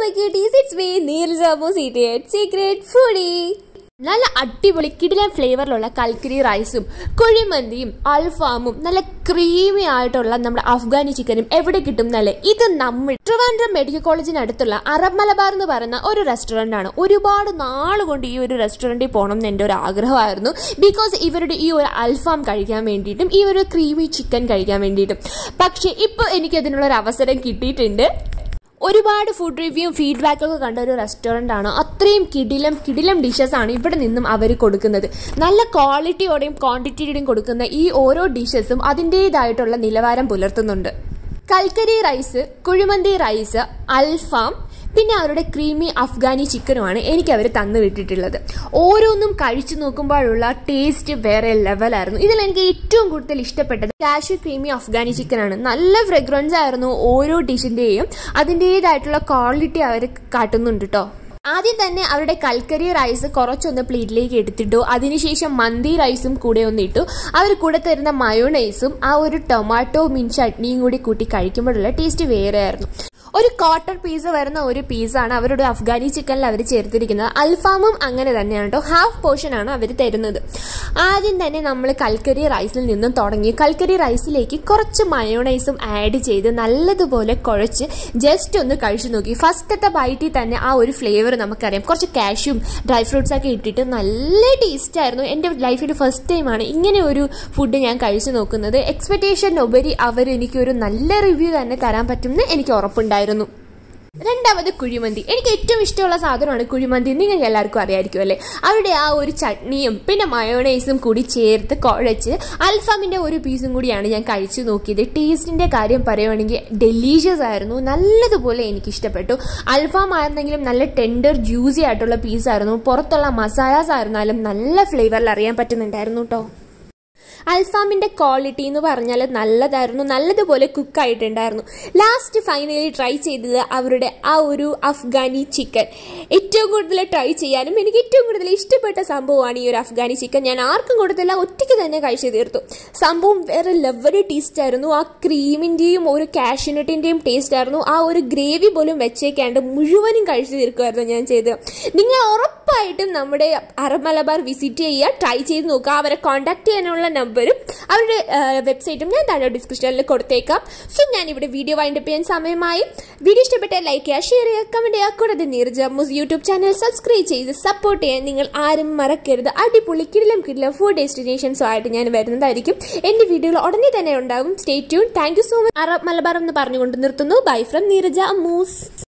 my kitties it's me നീർജാബു seated secret foodie നല്ല അടിപൊളി കിടിലൻ ഫ്ലേവറിലുള്ള കൽക്കരി റൈസും കുഴിമന്തിയും അൽഫാമും നല്ല ക്രീമി ആയിട്ടുള്ള നമ്മുടെ അഫ്ഗാനി ചിക്കനും എവിടെ കിട്ടും എന്നല്ലേ ഇത് നമ്മൾ ട്രിവാൻഡ്രം മെഡിക്കൽ കോളേജിനടുത്തുള്ള അറബ് മലബാർ എന്ന് പറയുന്ന ഒരു റെസ്റ്റോറൻ്റ് ആണ് ഒരുപാട് നാൾ കൊണ്ട് ഈ ഒരു റെസ്റ്റോറൻറ്റിൽ പോകണം എന്ന് എൻ്റെ ഒരു ആഗ്രഹമായിരുന്നു ബിക്കോസ് ഇവരുടെ ഈ ഒരു അൽഫാം കഴിക്കാൻ വേണ്ടിയിട്ടും ഈ ഒരു ക്രീമി ചിക്കൻ കഴിക്കാൻ വേണ്ടിയിട്ടും പക്ഷേ ഇപ്പോൾ എനിക്ക് അതിനുള്ള ഒരു അവസരം കിട്ടിയിട്ടുണ്ട് ഒരുപാട് ഫുഡ് റിവ്യൂവും ഫീഡ്ബാക്കും ഒക്കെ കണ്ട ഒരു റെസ്റ്റോറൻ്റ് ആണ് അത്രയും കിടിലം കിടിലം ഡിഷസ് ആണ് ഇവിടെ നിന്നും അവർ കൊടുക്കുന്നത് നല്ല ക്വാളിറ്റിയോടെയും ക്വാണ്ടിറ്റിയോടെയും കൊടുക്കുന്ന ഈ ഓരോ ഡിഷസും അതിൻ്റേതായിട്ടുള്ള നിലവാരം പുലർത്തുന്നുണ്ട് കൽക്കരി റൈസ് കുഴിമന്തി റൈസ് അൽഫാം പിന്നെ അവരുടെ ക്രീമി അഫ്ഗാനി ചിക്കനുമാണ് എനിക്ക് അവർ തന്നു വിട്ടിട്ടുള്ളത് ഓരോന്നും കഴിച്ചു നോക്കുമ്പോഴുള്ള ടേസ്റ്റ് വേറെ ലെവലായിരുന്നു ഇതിൽ എനിക്ക് ഏറ്റവും കൂടുതൽ ഇഷ്ടപ്പെട്ടത് കാഷ്യൂ ക്രീമി അഫ്ഗാനി ചിക്കനാണ് നല്ല ഫ്രെഗ്രൻസ് ആയിരുന്നു ഓരോ ഡിഷിൻ്റെയും അതിൻ്റേതായിട്ടുള്ള ക്വാളിറ്റി അവർ കാട്ടുന്നുണ്ട് കേട്ടോ ആദ്യം തന്നെ അവരുടെ കൽക്കരി റൈസ് കുറച്ചൊന്ന് പ്ലേറ്റിലേക്ക് എടുത്തിട്ടു അതിനുശേഷം മന്തി റൈസും കൂടെ ഒന്ന് ഇട്ടു അവർ കൂടെ തരുന്ന മയോണൈസും ആ ഒരു ടൊമാറ്റോ മിൻ ചട്നിയും കൂടി കൂട്ടി കഴിക്കുമ്പോഴുള്ള ടേസ്റ്റ് വേറെയായിരുന്നു ഒരു ക്വാർട്ടർ പീസ് വരുന്ന ഒരു പീസാണ് അവരുടെ അഫ്ഗാനി ചിക്കനിൽ അവർ ചേർത്തിരിക്കുന്നത് അൽഫാമും അങ്ങനെ തന്നെയാണ് കേട്ടോ ഹാഫ് പോർഷൻ ആണ് അവർ തരുന്നത് ആദ്യം തന്നെ നമ്മൾ കൽക്കരി റൈസിൽ നിന്നും തുടങ്ങി കൽക്കരി റൈസിലേക്ക് കുറച്ച് മയോണൈസും ആഡ് ചെയ്ത് നല്ലതുപോലെ കുഴച്ച് ജസ്റ്റ് ഒന്ന് കഴിച്ചു നോക്കി ഫസ്റ്റത്തെ ബൈറ്റിൽ തന്നെ ആ ഒരു ഫ്ലേവർ നമുക്കറിയാം കുറച്ച് കാഷ്യൂം ഡ്രൈ ഫ്രൂട്ട്സ് ഒക്കെ ഇട്ടിട്ട് നല്ല ടേസ്റ്റ് ആയിരുന്നു എൻ്റെ ലൈഫിൽ ഫസ്റ്റ് ടൈമാണ് ഇങ്ങനെ ഒരു ഫുഡ് ഞാൻ കഴിച്ചു നോക്കുന്നത് എക്സ്പെക്ടേഷൻ ഉപരി അവർ എനിക്കൊരു നല്ല റിവ്യൂ തന്നെ തരാൻ പറ്റുമെന്ന് എനിക്ക് ഉറപ്പുണ്ടായിരുന്നു രണ്ടാമത് കുഴിമന്തി എനിക്ക് ഏറ്റവും ഇഷ്ടമുള്ള സാധനമാണ് കുഴിമന്തി നിങ്ങൾക്ക് എല്ലാവർക്കും അറിയായിരിക്കും അല്ലേ അവരുടെ ആ ഒരു ചട്നിയും പിന്നെ മയോണൈസും കൂടി ചേർത്ത് കുഴച്ച് അൽഫാമിൻ്റെ ഒരു പീസും കൂടിയാണ് ഞാൻ കഴിച്ചു നോക്കിയത് ടേസ്റ്റിൻ്റെ കാര്യം പറയുവാണെങ്കിൽ ഡെലീഷ്യസ് ആയിരുന്നു നല്ലതുപോലെ എനിക്ക് ഇഷ്ടപ്പെട്ടു അൽഫാം ആയിരുന്നെങ്കിലും നല്ല ടെൻഡർ ജ്യൂസി ആയിട്ടുള്ള പീസായിരുന്നു പുറത്തുള്ള മസാലാസ് ആയിരുന്നാലും നല്ല ഫ്ലേവറിൽ അറിയാൻ പറ്റുന്നുണ്ടായിരുന്നു കേട്ടോ അൽഫാമിൻ്റെ ക്വാളിറ്റി എന്ന് പറഞ്ഞാൽ നല്ലതായിരുന്നു നല്ലതുപോലെ കുക്കായിട്ടുണ്ടായിരുന്നു ലാസ്റ്റ് ഫൈനലി ട്രൈ ചെയ്തത് അവരുടെ ആ ഒരു അഫ്ഗാനി ചിക്കൻ ഏറ്റവും കൂടുതൽ ട്രൈ ചെയ്യാനും എനിക്ക് ഏറ്റവും കൂടുതൽ ഇഷ്ടപ്പെട്ട സംഭവമാണ് ഈ ഒരു അഫ്ഗാനി ചിക്കൻ ഞാൻ ആർക്കും കൊടുത്തില്ല ഒറ്റയ്ക്ക് തന്നെ കഴിച്ചു തീർത്തു സംഭവം വേറെ ലെവറി ടേസ്റ്റ് ആയിരുന്നു ആ ക്രീമിൻ്റെയും ഒരു കാഷ്യൂനട്ടിൻ്റെയും ടേസ്റ്റ് ആയിരുന്നു ആ ഒരു ഗ്രേവി പോലും വെച്ചേക്കാണ്ട് മുഴുവനും കഴിച്ചു തീർക്കുമായിരുന്നു ഞാൻ ചെയ്തത് നിങ്ങൾ ഉറപ്പായിട്ടും നമ്മുടെ അറബ് മലബാർ വിസിറ്റ് ചെയ്യുക ട്രൈ ചെയ്ത് നോക്കുക അവരെ കോൺടാക്ട് ചെയ്യാനുള്ള നമ്പറും അവരുടെ വെബ്സൈറ്റും ഞാൻ താഴെ ഡിസ്ക്രിപ്ഷനിൽ കൊടുത്തേക്കാം സോ ഞാൻ ഇവിടെ വീഡിയോ വൈൻഡപ്പ് ചെയ്യാൻ സമയമായി വീഡിയോ ഇഷ്ടപ്പെട്ടാൽ ലൈക്ക് ചെയ്യുക ഷെയർ ചെയ്യുക കമൻറ്റ് ചെയ്യുക കൂടാതെ നീർജ മൂസ് യൂട്യൂബ് ചാനൽ സബ്സ്ക്രൈബ് ചെയ്ത് സപ്പോർട്ട് ചെയ്യാൻ നിങ്ങൾ ആരും മറക്കരുത് അടിപൊളി കിടിലം കിടിലം ഫുഡ് ഡെസ്റ്റിനേഷൻസും ആയിട്ട് ഞാൻ വരുന്നതായിരിക്കും എൻ്റെ വീഡിയോയിൽ ഉടനെ തന്നെ ഉണ്ടാകും stay tune thank you so much Arab Malabar എന്ന് പറഞ്ഞുകൊണ്ട് നിർത്തുന്നു ബൈ ഫ്രം നീരജ മൂസ്